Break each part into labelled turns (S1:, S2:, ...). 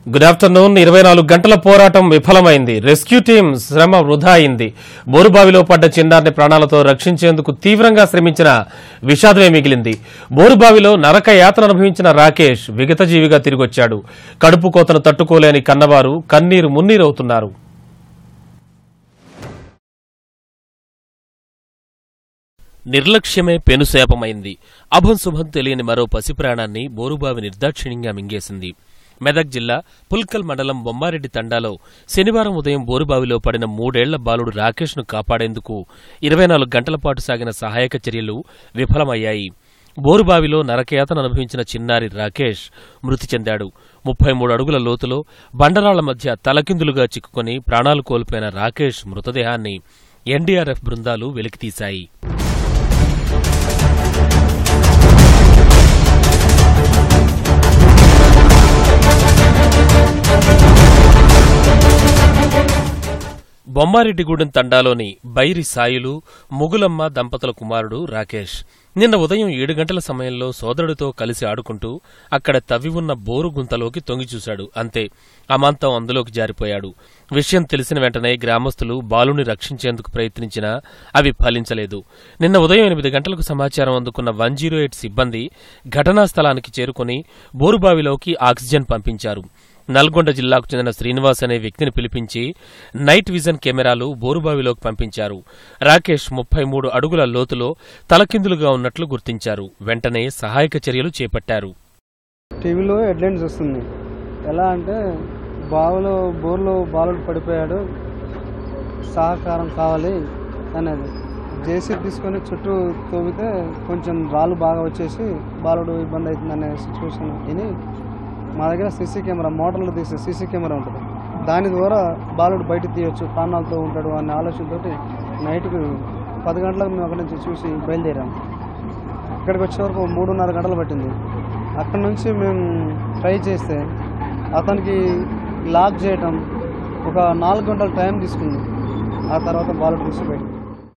S1: good afternoon ఇరవై నాలుగు గంటల పోరాటం విఫలమైంది రెస్క్యూ టీం శ్రమ వృధా అయింది బోరుబావిలో పడ్డ చిన్నారిని ప్రాణాలతో రక్షించేందుకు తీవ్రంగా శ్రమించిన విషాదమే మిగిలింది బోరుబావిలో నరక యాతన అనుభవించిన రాకేష్ విగతజీవిగా తిరిగొచ్చాడు కడుపు కోతను తట్టుకోలేని కన్నవారు కన్నీరు మున్నీరవుతున్నారు నిర్లక్ష్యమే పెనుశాపమైంది అభం శుభం తెలియని మరో పసిప్రాణాన్ని బోరుబావి నిర్దాక్షిణ్యంగా మింగేసింది మెదక్ జిల్లా పుల్కల్ మండలం బొమ్మారెడ్డి తండాలో శనివారం ఉదయం బోరుబావిలో పడిన మూడేళ్ల బాలుడు రాకేష్ను కాపాడేందుకు ఇరవై నాలుగు గంటల పాటు సాగిన సహాయక చర్యలు విఫలమయ్యాయి బోరుబావిలో నరకయాతన అనుభవించిన చిన్నారి రాకేష్ మృతి చెందాడు ముప్పై మూడు అడుగుల లోతులో బండరాళ్ల మధ్య తలకిందులుగా చిక్కుకొని ప్రాణాలు కోల్పోయిన రాకేష్ మృతదేహాన్ని ఎన్డీఆర్ఎఫ్ బృందాలు వెలికితీశాయి బొమ్మారెడ్డిగూడెం తండాలోని బైరి సాయిలు ముగులమ్మ దంపతుల కుమారుడు రాకేష్ నిన్న ఉదయం ఏడు గంటల సమయంలో సోదరుడితో కలిసి ఆడుకుంటూ అక్కడ తవ్వి ఉన్న బోరు గుంతలోకి తొంగిచూశాడు అంతే అమాంతం అందులోకి జారిపోయాడు విషయం తెలిసిన వెంటనే గ్రామస్తులు బాలుని రక్షించేందుకు ప్రయత్నించినా అవి ఫలించలేదు నిన్న ఉదయం ఎనిమిది గంటలకు సమాచారం అందుకున్న వన్ జీరో ఎయిట్ సిబ్బంది ఘటనా స్థలానికి చేరుకుని బోరుబావిలోకి ఆక్సిజన్ పంపించారు నల్గొండ జిల్లాకు చెందిన శ్రీనివాస్ అనే వ్యక్తిని పిలిపించి నైట్ విజన్ కెమెరాలు బోరుబావిలోకి పంపించారు రాకేష్ ముప్పై మూడు అడుగుల లోతులో తలకిందులుగా ఉన్నట్లు గుర్తించారు వెంటనే సహాయక చర్యలు చేపట్టారు
S2: టీవీలో హెడ్లైన్స్ వస్తుంది ఎలా అంటే బావిలో బోర్లో బాలుడు పడిపోయాడు సహకారం కావాలి అనేది జేసీ తీసుకొని చుట్టూ తవ్వితే కొంచెం రాళ్ళు బాగా వచ్చేసి బాలుడు ఇబ్బంది అవుతుందనే సిచ్యువేషన్ విని మా దగ్గర సీసీ కెమెరా మోటార్లు తీసే సీసీ కెమెరా ఉంటుంది దాని ద్వారా బాలుడు బయట తీయొచ్చు ప్రాణాలతో ఉంటాడు అనే ఆలోచనతోటి నైట్కి పది గంటలకు మేము అక్కడి నుంచి చూసి బయలుదేరాము ఇక్కడికి వచ్చే వరకు మూడున్నర గంటలు పట్టింది అక్కడ నుంచి మేము ట్రై చేస్తే అతనికి లాక్ చేయటం ఒక నాలుగు గంటల టైం తీసుకుంది ఆ తర్వాత బాల్ తీసి బయట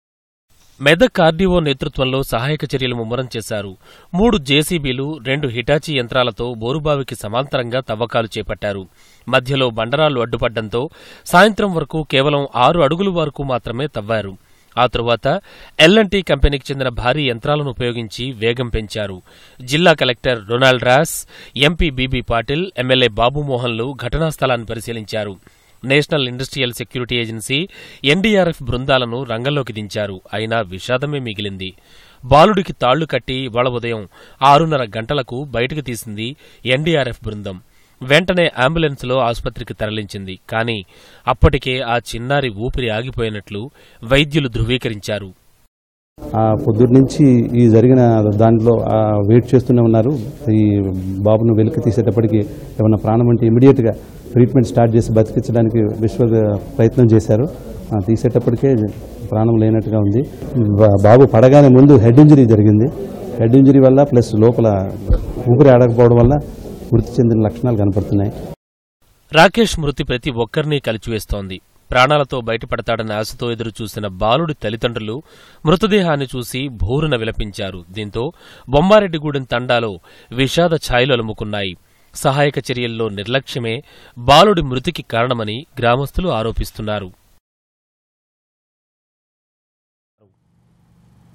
S1: మెదక్ ఆర్డీఓ నేతృత్వంలో సహాయక చర్యలు ముమ్మరం చేశారు మూడు జేసీబీలు రెండు హిటాచీ యంత్రాలతో బోరుబావికి సమాంతరంగా తవ్వకాలు చేపట్టారు మధ్యలో బండరాళ్లు అడ్డుపడ్డంతో సాయంత్రం వరకు కేవలం ఆరు అడుగుల వరకు మాత్రమే తవ్వారు ఆ తరువాత ఎల్ఎన్టీ కంపెనీకి చెందిన భారీ యంత్రాలను ఉపయోగించి వేగం పెంచారు జిల్లా collector Ronald Ross MP BB Patil MLA బాబుమోహన్లు ఘటనా స్థలాన్ని పరిశీలించారు national industrial security agency NDRF బృందాలను రంగంలోకి దించారు అయినా విషాదమే మిగిలింది బాలుడికి తాళ్లు కట్టి ఇవాళ ఉదయం ఆరున్నర గంటలకు బయటకు తీసింది ఎన్డీఆర్ఎఫ్ బృందం వెంటనే అంబులెన్స్లో ఆసుపత్రికి తరలించింది కానీ అప్పటికే ఆ చిన్నారి ఊపిరి ఆగిపోయినట్లు వైద్యులు ధృవీకరించారు
S3: ఆ పొద్దుటి నుంచి ఈ జరిగిన దాంట్లో ఆ వెయిట్ చేస్తూనే ఉన్నారు ఈ బాబును వెలికి తీసేటప్పటికి ఏమన్నా ప్రాణం అంటే ఇమీడియట్గా ట్రీట్మెంట్ స్టార్ట్ చేసి బతికించడానికి విశ్వ ప్రయత్నం చేశారు ఆ తీసేటప్పటికే ప్రాణం లేనట్టుగా ఉంది బా- బాబు పడగానే ముందు హెడ్ ఇంజరీ జరిగింది హెడ్ ఇంజరీ వల్ల ప్లస్ లోపల ఊపిరి ఆడకపోవడం వల్ల మృతి చెందిన లక్షణాలు కనపడుతున్నాయి
S1: రాకేష్ మృతి ప్రతి ఒక్కరినీ కలిచివేస్తోంది ప్రాణాలతో బయటపడతాడన్న ఆశతో ఎదురు చూసిన బాలుడి తల్లిదండ్రులు మృతదేహాన్ని చూసి భోరున విలపించారు దీంతో బొమ్మారెడ్డిగూడెం తండాలో విషాద ఛాయలు అలుముకున్నాయి సహాయక చర్యల్లో నిర్లక్ష్యమే బాలుడి మృతికి కారణమని గ్రామస్తులు ఆరోపిస్తున్నారు